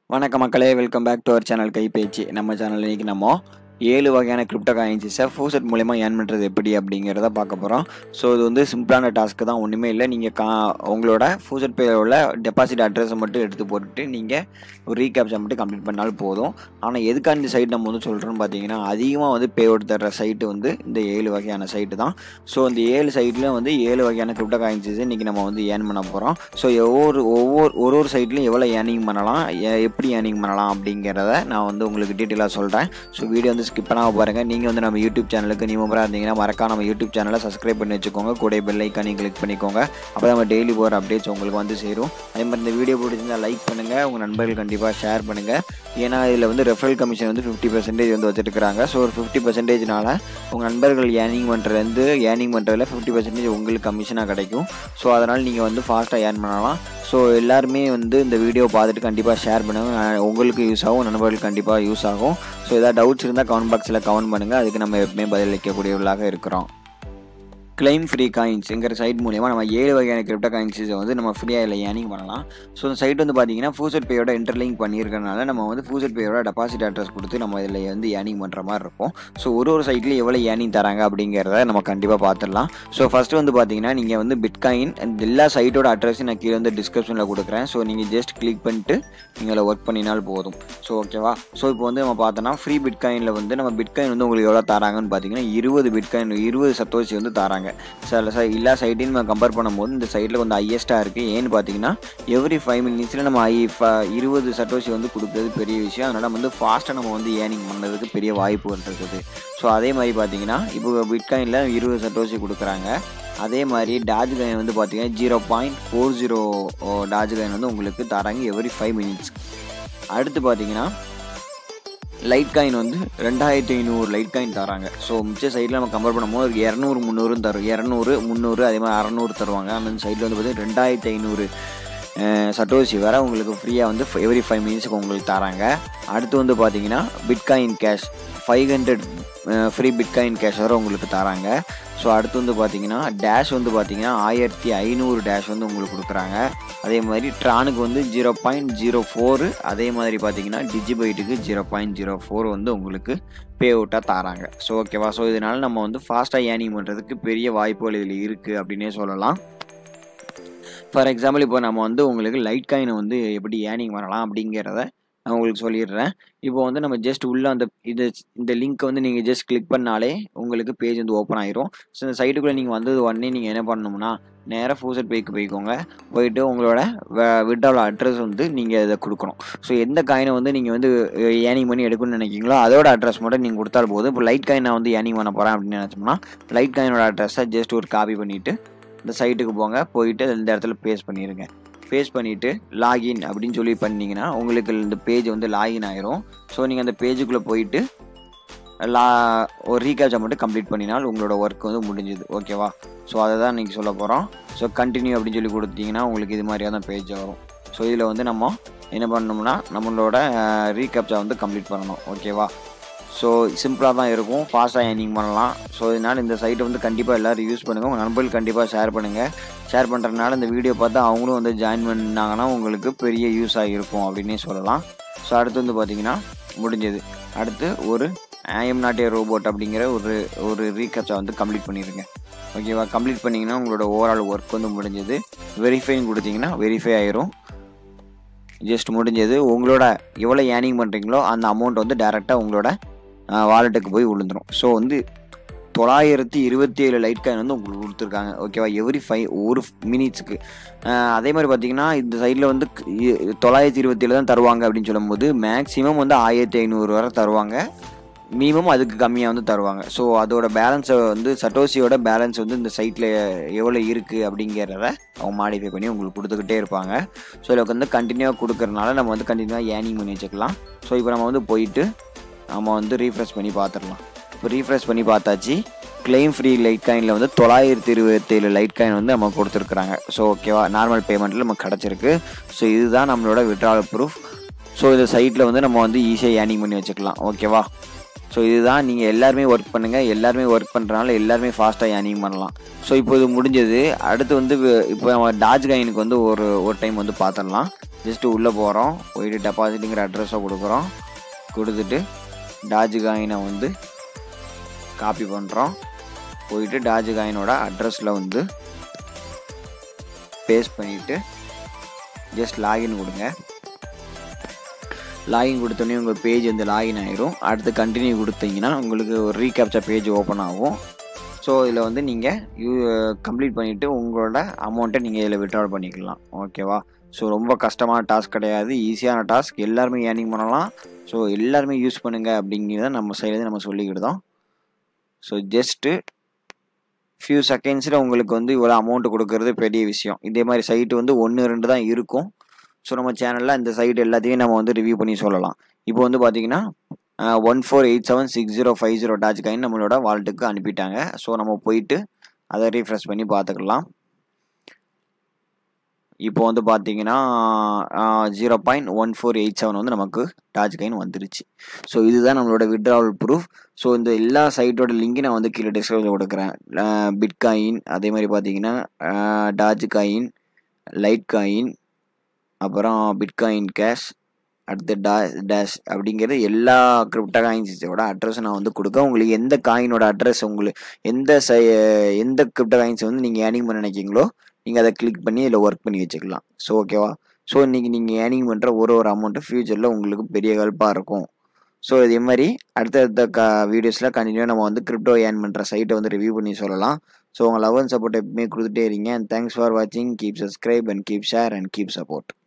வணக்கம் மக்களே welcome back to our channel கைப்பேச்சு நம்ம சேனல் இன்னைக்கு நம்ம ஏழு வகையான கிரிப்டோ காயின்ஸை ஃபோசட் மூலயமா ஏர்ன் பண்ணுறது எப்படி அப்படிங்கிறத பார்க்க போகிறோம் ஸோ இது வந்து சிம்பிளான டாஸ்க்கு தான் ஒன்றுமே இல்லை நீங்கள் கா உங்களோட ஃபோசட் பேயில் உள்ள டெபாசிட் அட்ரஸை மட்டும் எடுத்து போட்டுட்டு நீங்கள் ஒரு ரீகேப்சை மட்டும் கம்ப்ளீட் பண்ணாலும் போதும் ஆனால் எதுக்காக இந்த சைட் நம்ம வந்து சொல்கிறோன்னு பார்த்தீங்கன்னா அதிகமாக வந்து பே அவுட் தர்ற சைட்டு வந்து இந்த ஏழு வகையான சைட்டு தான் ஸோ இந்த ஏழு சைட்லையும் வந்து ஏழு வகையான கிரிப்டோ காயின்ஸஸ் இன்றைக்கி நம்ம வந்து ஏர்ன் பண்ண போகிறோம் ஸோ ஒவ்வொரு ஒவ்வொரு ஒரு ஒரு சைட்லையும் எவ்வளோ ஏர்னிங் பண்ணலாம் எ- எப்படி ஏர்னிங் பண்ணலாம் அப்படிங்கிறத நான் வந்து உங்களுக்கு டீட்டெயிலாக சொல்கிறேன் ஸோ வீடியோ வந்து ஸ்கிப் பண்ணாமல் பாருங்கள் நீங்கள் வந்து நம்ம யூடியூப் சேனலுக்கு நியூமராக இருந்தீங்கன்னா மறக்காம நம்ம யூடியூப் சேனலை சப்ஸ்கிரைப் பண்ணி வச்சுக்கோங்க கூட பெல் ஐக்கானி கிளிக் பண்ணிக்கோங்க அப்போ நம்ம டெய்லி போகிற அப்டேட்ஸ் உங்களுக்கு வந்து சேரும் அதே மாதிரி இந்த வீடியோ பிடிச்சிருந்தா லைக் பண்ணுங்கள் உங்கள் நண்பர்கள் கண்டிப்பாக ஷேர் பண்ணுங்கள் ஏன்னா இதில் வந்து ரெஃபரல் கமிஷன் வந்து ஃபிஃப்டி பர்சன்டேஜ் வந்து வச்சுருக்காங்க ஸோ ஒரு ஃபிஃப்டி பர்சன்டேஜ்னால உங்கள் நண்பர்கள் ஏர்னிங் பண்ணுறதுலேருந்து ஏர்னிங் பண்ணுறதுல ஃபிஃப்டி பர்சன்டேஜ் உங்களுக்கு கமிஷனாக கிடைக்கும் ஸோ அதனால் நீங்கள் வந்து ஃபாஸ்ட்டாக ஏர்ன் பண்ணலாம் ஸோ எல்லாருமே வந்து இந்த வீடியோ பார்த்துட்டு கண்டிப்பாக ஷேர் பண்ணுங்கள் அஹ் உங்களுக்கு யூஸ் ஆகும் நண்பர்களுக்கு கண்டிப்பாக யூஸ் ஆகும் ஸோ ஏதாவது டவுட்ஸ் இருந்தால் கமெண்ட் பாக்ஸில் கமெண்ட் பண்ணுங்கள் அதுக்கு நம்ம எப்பவுமே பதிலளிக்கக்கூடியவர்களாக இருக்கிறோம் கிளைம் ஃப்ரீ காயின்ஸுங்கிற சைட் மூலியமாக நம்ம ஏழு வகையான கிரிப்டோ காயின்ஸை வந்து நம்ம ஃப்ரீயாக இல்லை ஏர்னிங் பண்ணலாம் ஸோ இந்த சைட் வந்து பார்த்தீங்கன்னா ஃபூசட் பேயோட இன்டர்லிங்க் பண்ணியிருக்கனால நம்ம வந்து ஃபூசட் பேயோட டெபாசிட் அட்ரஸ் கொடுத்து நம்ம இதில் வந்து ஏர்னிங் பண்ணுற மாதிரி இருக்கும் ஸோ ஒரு ஒரு சைட்லேயும் எவ்வளோ ஏர்னிங் தராங்க அப்படிங்கிறத நம்ம கண்டிப்பாக பார்த்துடலாம் ஸோ ஃபஸ்ட்டு வந்து பார்த்தீங்கன்னா நீங்கள் வந்து பிட்காயின் அந்த எல்லா சைட்டோட அட்ரஸையும் நான் கீழே வந்து டிஸ்கிரிப்ஷனில் கொடுக்குறேன் ஸோ நீங்கள் ஜஸ்ட் கிளிக் பண்ணிட்டு நீங்கள் ஒர்க் பண்ணினால் போதும் ஸோ ஓகேவா ஸோ இப்போ வந்து நம்ம பார்த்தோன்னா ஃப்ரீ பிட்காயினில் வந்து நம்ம பிட்காயின் வந்து உங்களுக்கு எவ்வளோ தராங்கன்னு பார்த்தீங்கன்னா இருபது பிட்காயின் இருபது சத்தோசி வந்து தராங்க சில சை எல்லா சைட்டையும் நம்ம கம்பேர் பண்ணும்போது இந்த சைடில் வந்து ஹையஸ்ட்டாக இருக்குது ஏன்னு பார்த்தீங்கன்னா எவ்ரி ஃபைவ் மினிட்ஸில் நம்ம ஐ இருபது சட்டோசி வந்து கொடுக்குறது பெரிய விஷயம் அதனால் நம்ம வந்து ஃபாஸ்ட்டாக நம்ம வந்து ஏர்னிங் பண்ணுறதுக்கு பெரிய வாய்ப்புகள் இருக்குது ஸோ அதே மாதிரி பார்த்தீங்கன்னா இப்போ பிட்காயினில் இருபது சட்டோசி கொடுக்குறாங்க அதே மாதிரி டாஜ் காயின் வந்து பார்த்தீங்கன்னா zero point four zero Dogecoin வந்து உங்களுக்கு தராங்க எவ்ரி ஃபைவ் மினிட்ஸ் அடுத்து பார்த்தீங்கன்னா லைட் காயின் வந்து ரெண்டாயிரத்தி ஐநூறு லைட் காயின் தராங்க ஸோ மிச்ச சைடில் நம்ம கம்பேர் பண்ணும்போது ஒரு இரநூறு முந்நூறுன்னு தரும் இரநூறு முந்நூறு அதே மாதிரி அறநூறு தருவாங்க அந்த சைடில் வந்து பார்த்தீங்கன்னா ரெண்டாயிரத்தி ஐநூறு சட்டோசி வர உங்களுக்கு ஃப்ரீயாக வந்து எவ்ரி ஃபைவ் மினிட்ஸுக்கு உங்களுக்கு தராங்க அடுத்து வந்து பார்த்தீங்கன்னா Bitcoin cash five hundred free Bitcoin cash வர உங்களுக்கு தராங்க ஸோ அடுத்து வந்து பார்த்தீங்கன்னா டேஷ் வந்து பார்த்தீங்கன்னா ஆயிரத்தி ஐநூறு டேஷ் வந்து உங்களுக்கு கொடுக்குறாங்க அதே மாதிரி ட்ரானுக்கு வந்து ஜீரோ பாயிண்ட் ஜீரோ ஃபோரு அதே மாதிரி பார்த்தீங்கன்னா டிஜிபைட்டுக்கு ஜீரோ பாயிண்ட் ஜீரோ ஃபோர் வந்து உங்களுக்கு பே அவுட்டாக தராங்க ஸோ ஓகேவா ஸோ இதனால் நம்ம வந்து ஃபாஸ்ட்டாக ஏர்னிங் பண்ணுறதுக்கு பெரிய வாய்ப்புகள் இதில் இருக்குது அப்படின்னே சொல்லலாம் ஃபார் எக்ஸாம்பிள் இப்போ நம்ம வந்து உங்களுக்கு லைட் காயினை வந்து எப்படி ஏர்னிங் பண்ணலாம் அப்படிங்கிறத நான் உங்களுக்கு சொல்லிடுறேன் இப்போ வந்து நம்ம ஜஸ்ட் உள்ள அந்த இது இந்த லிங்க்கை வந்து நீங்கள் ஜஸ்ட் கிளிக் பண்ணாலே உங்களுக்கு பேஜ் வந்து ஓப்பன் ஆயிரும் ஸோ இந்த சைட்டுக்குள்ளே நீங்கள் வந்தது உடனே நீங்கள் என்ன பண்ணணும்னா நேராக ஃபூசட் பேக்கு போய்க்கோங்க போயிட்டு உங்களோட விட்ராவல் அட்ரஸ் வந்து நீங்கள் இதை கொடுக்கணும் ஸோ எந்த காயினை வந்து நீங்கள் வந்து ஏர்னிங் பண்ணி எடுக்கணும்னு நினைக்கிறீங்களோ அதோட அட்ரஸ் மட்டும் நீங்கள் கொடுத்தால் போதும் இப்போ லைட் காயின் நான் வந்து ஏர்னிங் பண்ண போகிறேன் அப்படின்னு நினச்சோம்னா லைட் காயினோட அட்ரஸை ஜஸ்ட் ஒரு காப்பி பண்ணிவிட்டு இந்த சைட்டுக்கு போங்க போயிட்டு இந்த இடத்துல பேஸ்ட் பண்ணிடுங்க பேஸ்ட் பண்ணிவிட்டு லாகின் அப்படின்னு சொல்லி பண்ணீங்கன்னா உங்களுக்கு இந்த பேஜ் வந்து லாகின் ஆயிரும் ஸோ நீங்கள் அந்த பேஜுக்குள்ளே போயிட்டு லா ஒரு ரீகேப்சை மட்டும் கம்ப்ளீட் பண்ணினால் உங்களோட ஒர்க் வந்து முடிஞ்சுது ஓகேவா ஸோ அதை தான் இன்றைக்கி சொல்ல போகிறோம் ஸோ கண்டினியூ அப்படின்னு சொல்லி கொடுத்தீங்கன்னா உங்களுக்கு இது மாதிரியாக தான் பேஜ் வரும் ஸோ இதில் வந்து நம்ம என்ன பண்ணணும்னா நம்மளோட ரீகேப்சை வந்து கம்ப்ளீட் பண்ணணும் ஓகேவா ஸோ சிம்பிளாக தான் இருக்கும் ஃபாஸ்ட்டாக ஏர்னிங் பண்ணலாம் ஸோ இதனால் இந்த சைட்டை வந்து கண்டிப்பாக எல்லோரும் யூஸ் பண்ணுங்கள் உங்கள் நண்பர்கள் கண்டிப்பாக ஷேர் பண்ணுங்கள் ஷேர் பண்ணுறதுனால இந்த வீடியோ பார்த்து அவங்களும் வந்து ஜாயின் பண்ணாங்கன்னா உங்களுக்கு பெரிய யூஸாக இருக்கும் அப்படின்னே சொல்லலாம் ஸோ அடுத்து வந்து பார்த்தீங்கன்னா முடிஞ்சது அடுத்து ஒரு ஐஎம் நாட் ஏ ரோபோட் அப்படிங்கிற ஒரு ஒரு ரீகேப்சை வந்து கம்ப்ளீட் பண்ணிடுங்க ஓகேவா கம்ப்ளீட் பண்ணிங்கன்னா உங்களோட ஓவரால் ஒர்க் வந்து முடிஞ்சது வெரிஃபைன்னு கொடுத்தீங்கன்னா வெரிஃபை ஆயிரும் ஜஸ்ட் முடிஞ்சது உங்களோட எவ்வளோ ஏர்னிங் பண்ணுறீங்களோ அந்த அமௌண்ட் வந்து டேரெக்டாக உங்களோட வாலெட்டுக்கு போய் விழுந்துரும் ஸோ வந்து தொள்ளாயிரத்தி இருபத்தி ஏழு லைட் காயின் வந்து உங்களுக்கு கொடுத்துருக்காங்க ஓகேவா எவ்ரி ஃபைவ் ஒரு மினிட்ஸுக்கு அதே மாதிரி பார்த்தீங்கன்னா இந்த சைடில் வந்து க- இ- தொள்ளாயிரத்தி இருபத்தி ஏழு தான் தருவாங்க அப்படின்னு சொல்லும்போது மேக்ஸிமம் வந்து ஆயிரத்தி ஐநூறு வரை தருவாங்க மினிமம் அதுக்கு கம்மியாக வந்து தருவாங்க ஸோ அதோட பேலன்ஸை வந்து சட்டோசியோட பேலன்ஸ் வந்து இந்த சைட்டில் எவ்வளோ இருக்குது அப்படிங்கிறத அவங்க மாடிஃபை பண்ணி உங்களுக்கு கொடுத்துக்கிட்டே இருப்பாங்க ஸோ இதில் வந்து கண்டினியூவாக கொடுக்கறனால நம்ம வந்து கண்டினியூவாக ஏர்னிங் பண்ணி வச்சுக்கலாம் ஸோ இப்போ நம்ம வந்து போயிட்டு நம்ம வந்து ரீஃப்ரெஷ் பண்ணி பார்த்துடலாம் இப்போ ரீஃப்ரெஷ் பண்ணி பார்த்தாச்சு கிளைம் ஃப்ரீ லைட் காயினில் வந்து தொள்ளாயிரத்தி இருபத்தேழு லைட் காயின் வந்து நம்ம கொடுத்துருக்குறாங்க ஸோ ஓகேவா நார்மல் பேமெண்ட்டில் நமக்கு கிடச்சிருக்கு ஸோ இதுதான் நம்மளோட விட்ராவல் ப்ரூஃப் ஸோ இந்த சைட்டில் வந்து நம்ம வந்து ஈஸியாக ஏர்னிங் பண்ணி வச்சுக்கலாம் ஓகேவா ஸோ இதுதான் நீங்கள் எல்லாருமே ஒர்க் பண்ணுங்கள் எல்லாருமே ஒர்க் பண்ணுறனால எல்லாருமே ஃபாஸ்ட்டாக ஏர்னிங் பண்ணலாம் ஸோ இப்போ இது முடிஞ்சது அடுத்து வந்து வி- இப்போ நம்ம டாஜ் காயினுக்கு வந்து ஒரு ஒரு டைம் வந்து பார்த்துடலாம் ஜஸ்ட்டு உள்ளே போகிறோம் போயிட்டு டெபாசிட்டுங்கிற அட்ரஸை கொடுக்குறோம் கொடுத்துட்டு டாஜ் காயினை வந்து காப்பி பண்ணுறோம் போயிட்டு டாஜ் காயினோட அட்ரஸில் வந்து பேஸ்ட் பண்ணிவிட்டு ஜஸ்ட் லாகின் கொடுங்க லாகின் கொடுத்தோன்னே உங்கள் பேஜ் வந்து லாகின் ஆயிரும் அடுத்து கண்டினியூ கொடுத்தீங்கன்னா உங்களுக்கு ஒரு ரீகேப்சர் பேஜ் ஓப்பன் ஆகும் ஸோ இதில் வந்து நீங்கள் யூ கம்ப்ளீட் பண்ணிவிட்டு உங்களோட அமௌண்ட்டை நீங்கள் இதில் விட்ரால் பண்ணிக்கலாம் ஓகேவா ஸோ ரொம்ப கஷ்டமான டாஸ்க் கிடையாது ஈஸியான டாஸ்க் எல்லாருமே ஏர்னிங் பண்ணலாம் ஸோ எல்லாருமே யூஸ் பண்ணுங்க அப்படிங்கிறத நம்ம சைடு நம்ம சொல்லிக்கிட்டோம் ஸோ ஜஸ்ட்டு ஃபியூ செகண்ட்ஸில் உங்களுக்கு வந்து இவ்வளோ அமௌண்ட் கொடுக்கறது பெரிய விஷயம் இதே மாதிரி சைட்டு வந்து ஒன்று ரெண்டு தான் இருக்கும் ஸோ நம்ம சேனலில் இந்த சைட் எல்லாத்தையும் நம்ம வந்து ரிவ்யூ பண்ணி சொல்லலாம் இப்போ வந்து பார்த்தீங்கன்னா one four eight seven six zero five zero Dogecoin நம்மளோட வால்ட்டுக்கு அனுப்பிட்டாங்க ஸோ நம்ம போயிட்டு அதை ரீஃப்ரெஷ் பண்ணி பார்த்துக்கலாம் இப்போ வந்து பார்த்தீங்கன்னா zero point one four eight seven வந்து நமக்கு டாச் காயின் வந்துருச்சு ஸோ இதுதான் நம்மளோட விட்ராவல் ப்ரூஃப் ஸோ இந்த எல்லா சைட்டோட லிங்கையும் நான் வந்து கீழே டிஸ்கிரிப்ஷனில் கொடுக்குறேன் பிட்காயின் அதே மாதிரி பார்த்தீங்கன்னா டாஜ் காயின் லைட் காயின் அப்புறம் பிட்காயின் கேஷ் அடுத்து டா டேஷ் அப்படிங்கிறது எல்லா கிரிப்டோ காயின்ஸோட அட்ரஸ் நான் வந்து கொடுக்க உங்களுக்கு எந்த காயினோட அட்ரஸ் உங்களுக்கு எந்த சை எந்த கிரிப்டோ காயின்ஸ் வந்து நீங்கள் ஏர்னிங் பண்ண நினைக்கிறீங்களோ நீங்கள் அதை கிளிக் பண்ணி இதில் ஒர்க் பண்ணி வச்சுக்கலாம் ஸோ ஓகேவா ஸோ இன்றைக்கி நீங்கள் ஏர்னிங் பண்ணுற ஒரு ஒரு அமௌண்ட்டு ஃப்யூச்சரில் உங்களுக்கு பெரிய ஹெல்ப்பாக இருக்கும் ஸோ இதே மாதிரி அடுத்தடுத்த க வீடியோஸில் கண்டினியூ நம்ம வந்து கிரிப்டோ ஏர்ன் பண்ணுற சைட்டை வந்து ரிவ்யூ பண்ணி சொல்லலாம் ஸோ உங்கள் லவ் அண்ட் சப்போர்ட் எப்பவுமே கொடுத்துட்டே இருங்க அண்ட் தேங்க்ஸ் ஃபார் வாட்சிங் keep subscribe and keep share and keep support